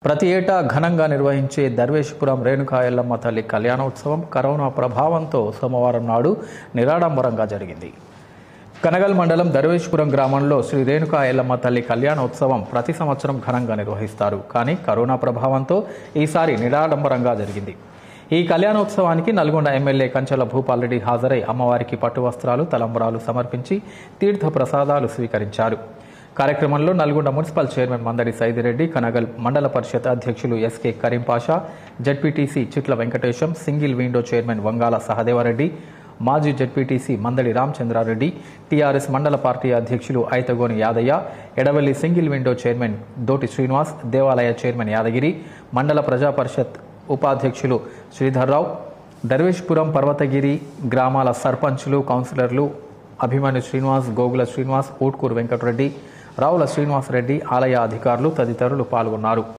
ప్రతి ఏటా ఘనంగా నిర్వహించే దర్వేషపురం రేణుకా ఎల్లమ్మ తల్లి కళ్యాణోత్సవం కరోనా ప్రభావంతో సోమవారం నాడు నిరాడంబరంగా జరిగింది కనగల్ మండలం దర్వేష్పురం గ్రామంలో శ్రీ రేణుకా ఎల్లమ్మ తల్లి కళ్యాణోత్సవం ప్రతి సంవత్సరం ఘనంగా నిర్వహిస్తారు కానీ కరోనా ప్రభావంతో ఈసారి నిరాడంబరంగా జరిగింది ఈ కళ్యాణోత్సవానికి నల్గొండ ఎమ్మెల్యే కంచెల భూపాల్ రెడ్డి హాజరై అమ్మవారికి పట్టు వస్త్రాలు తలంబరాలు సమర్పించి తీర్థ ప్రసాదాలు స్వీకరించారు కార్యక్రమంలో నల్గొండ మున్సిపల్ చైర్మన్ మందడి సైదిరెడ్డి కనగల్ మండల పరిషత్ అధ్యక్షులు SK Kareem Pasha ZPTC Chitla Venkatesham single window chairman Vangala Sahadevareddy మాజీ జడ్పీటీసీ మందడి రామచంద్రారెడ్డి టీఆర్ఎస్ మండల పార్టీ అధ్యక్షులు Aithagoni Yadaiah Edavalli single window chairman Doti Srinivas దేవాలయ చైర్మన్ యాదగిరి మండల ప్రజా పరిషత్ ఉపాధ్యక్షులు శ్రీధర్రావు దర్వేష్పురం పర్వతగిరి గ్రామాల సర్పంచులు కౌన్సిలర్లు అభిమాని శ్రీనివాస్ గోగుల శ్రీనివాస్ ఊట్కూరు వెంకటరెడ్డి రావుల శ్రీనివాసరెడ్డి ఆలయ అధికారులు తదితరులు పాల్గొన్నారు